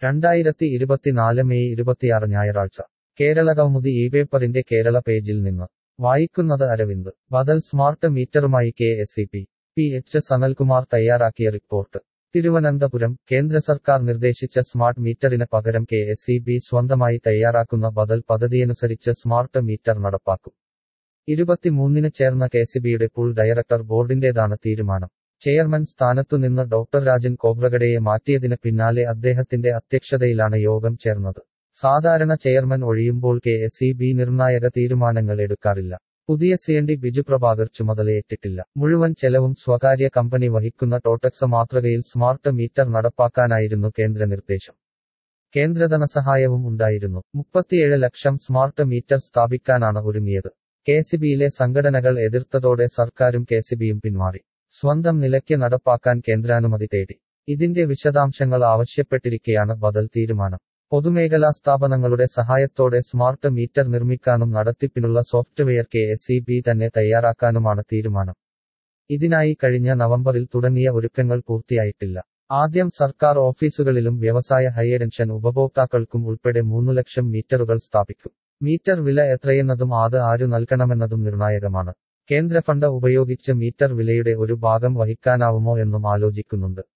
രണ്ടായിരത്തി ഇരുപത്തിനാല് മെയ് ഇരുപത്തിയാറ് ഞായറാഴ്ച കേരള കൗമുദി ഈ പേപ്പറിന്റെ കേരള പേജിൽ നിന്ന് വായിക്കുന്നത് അരവിന്ദ് ബദൽ സ്മാർട്ട് മീറ്ററുമായി K S E P P H Sanalkumar തയ്യാറാക്കിയ റിപ്പോർട്ട് തിരുവനന്തപുരം കേന്ദ്ര സർക്കാർ നിർദ്ദേശിച്ച സ്മാർട്ട് മീറ്ററിന് പകരം കെ എസ് ഇ ബി സ്വന്തമായി തയ്യാറാക്കുന്ന ബദൽ പദ്ധതിയനുസരിച്ച് സ്മാർട്ട് മീറ്റർ നടപ്പാക്കും ഇരുപത്തിമൂന്നിന് ചേർന്ന കെസിബിയുടെ പൂൾ ഡയറക്ടർ ബോർഡിന്റേതാണ് തീരുമാനം ചെയർമാൻ സ്ഥാനത്തുനിന്ന് ഡോക്ടർ രാജൻ കോബ്രഗഡയെ മാറ്റിയതിന് പിന്നാലെ അദ്ദേഹത്തിന്റെ അധ്യക്ഷതയിലാണ് യോഗം ചേർന്നത് സാധാരണ ചെയർമാൻ ഒഴിയുമ്പോൾ കെ എസ് ഇ ബി നിർണായക തീരുമാനങ്ങൾ എടുക്കാറില്ല പുതിയ സിഎൻഡി ബിജു പ്രഭാകർ ചുമതലയേറ്റിട്ടില്ല മുഴുവൻ ചെലവും സ്വകാര്യ കമ്പനി വഹിക്കുന്ന ടോട്ടക്സ മാതൃകയിൽ സ്മാർട്ട് മീറ്റർ നടപ്പാക്കാനായിരുന്നു കേന്ദ്ര നിർദ്ദേശം കേന്ദ്ര ധനസഹായവും ഉണ്ടായിരുന്നു മുപ്പത്തിയേഴ് ലക്ഷം സ്മാർട്ട് മീറ്റർ സ്ഥാപിക്കാനാണ് ഒരുങ്ങിയത് കെസിബിയിലെ സംഘടനകൾ എതിർത്തതോടെ സർക്കാരും കെസിബിയും പിന്മാറി സ്വന്തം നിലയ്ക്ക് നടപ്പാക്കാൻ കേന്ദ്രാനുമതി തേടി ഇതിന്റെ വിശദാംശങ്ങൾ ആവശ്യപ്പെട്ടിരിക്കെയാണ് ബദൽ തീരുമാനം പൊതുമേഖലാ സ്ഥാപനങ്ങളുടെ സഹായത്തോടെ സ്മാർട്ട് മീറ്റർ നിർമ്മിക്കാനും നടത്തിപ്പിനുള്ള software K S E B തന്നെ തയ്യാറാക്കാനുമാണ് തീരുമാനം ഇതിനായി കഴിഞ്ഞ നവംബറിൽ തുടങ്ങിയ ഒരുക്കങ്ങൾ പൂർത്തിയായിട്ടില്ല ആദ്യം സർക്കാർ ഓഫീസുകളിലും വ്യവസായ ഹൈടെൻഷൻ ഉപഭോക്താക്കൾക്കും ഉൾപ്പെടെ മൂന്നു ലക്ഷം മീറ്ററുകൾ സ്ഥാപിക്കും മീറ്റർ വില എത്രയെന്നതും അത് ആരു നൽകണമെന്നതും നിർണായകമാണ് കേന്ദ്ര ഫണ്ട് ഉപയോഗിച്ച് മീറ്റർ വിലയുടെ ഒരു ഭാഗം വഹിക്കാനാവുമോ എന്നും ആലോചിക്കുന്നുണ്ട്